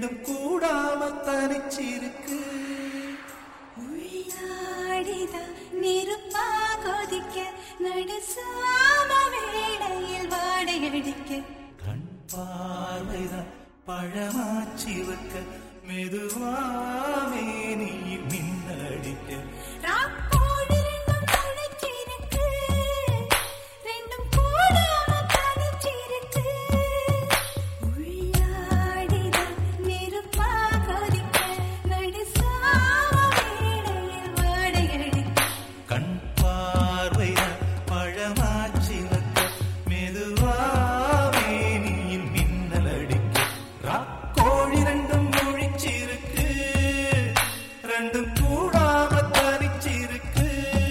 ரெண்டும் கூடாம தனிச்சிருக்கு உள்ளாடிதான் நெருப்பா கொதிக்க நடுசாம வேளையில் வாடையடிக்க கண் பார்வைதான் பழமாச்சி வைக்க மெதுவாவே நீ மின்னடிக்க ராக்கோடு ரெண்டும் முளைச்சிருக்கு. ரெண்டும் கூடாம தனிச்சிருக்கு. உள்ளாடிதான் நெருப்பா கொதிக்க நடுசாம வேளையில் வாடையடிக்க கண் பார்வைதான் பழமாச்சி வைக்க மெதுவாவே நீ மின்னலடிக்க ராக்கோழி ரெண்டும் முழிச்சிருக்கு ரெண்டும் கூடாம தனிச்சிருக்கு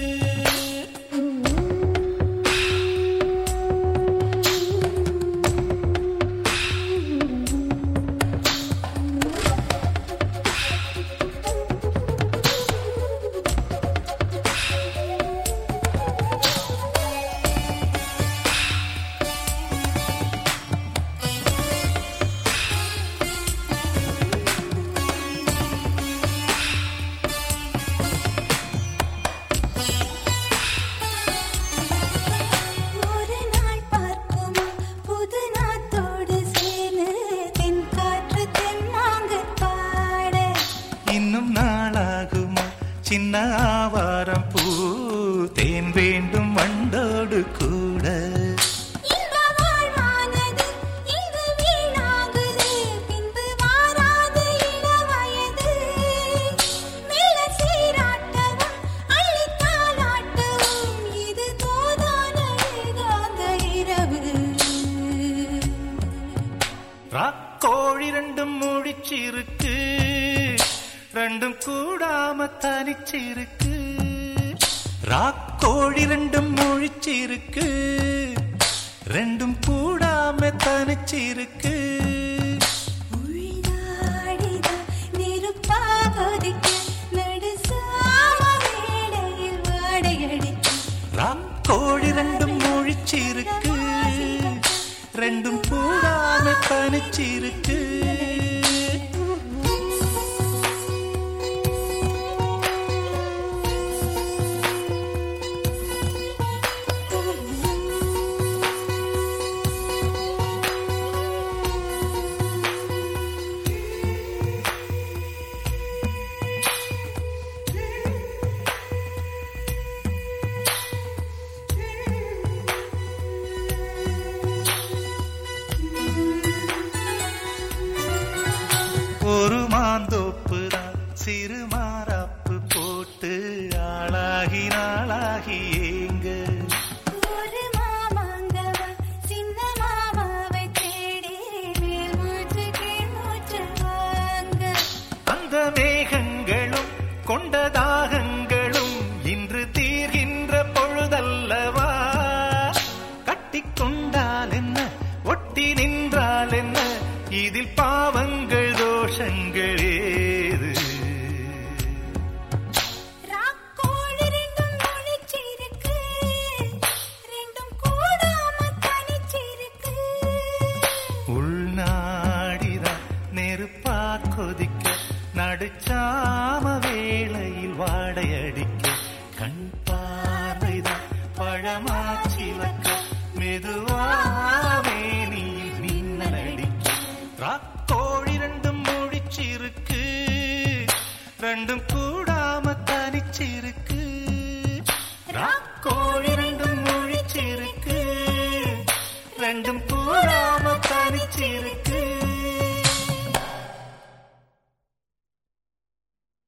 ஒரு நாள் பார்க்கும் புது நாத்தோடு சேர்ந்து தென்காற்று தெம்மாங்கு பாட இன்னும் நாளாகுமா சின்ன ஆவாரம் பூ தேன் வேண்டும் வண்டோடு கூட இந்த வாழ்வானது இங்கு வீணாகுது பின்பு வாராது இளவயது மெல்ல சீராட்டவும் அள்ளித் தாலாட்டவும் இது தோதான ஏகாந்த இரவு ராக்கோழி ரெண்டும் முடிச்சிருக்கு ரெண்டும் கூடாம தனிச்சிருக்கு ராக்கோழி ரெண்டும் முழிச்சிருக்கு ரெண்டும் கூடாம தனிச்சிருக்கு உள்ளாடிதான் நெருப்பா கொதிக்க நடுசாம வேளையில் வாடையடிக்க ராக்கோழி ரெண்டும் முழிச்சிருக்கு ரெண்டும் கூடாம தனிச்சிருக்கு ஒரு மாந்தோப்பு தான் சிறு மாறாப்பு போட்டு ஆளாகி நாளாகி ஏங்க ஒரு மாமாங்கவா சின்ன மாமாவை தேடி மேல் மூச்சு கீழ் மூச்சு வாங்க அந்த மேகங்களும் கொண்ட தாகங்களும் இன்று தீர்கின்ற பொழுதல்லவா கட்டிக்கொண்டால் என்ன ஒட்டி நின்றால் என்ன இதில் பாவங்கள் தோஷங்கள் ஏது ராக்கோழி ரெண்டும் முழிச்சிருக்கு ரெண்டும் கூடாம தனிச்சிருக்கு உள்நாடிதான் நெருப்பா கொதிக்க நடுச்சாம வேளையில் வாடையடிக்க கண் பார்வைதான் பழமாச்சி வைக்க மெதுவாவே நீ மின்னலடிக்க ராக்கோழி ரெண்டும் முடிச்சிருக்கு ரெண்டும் கூ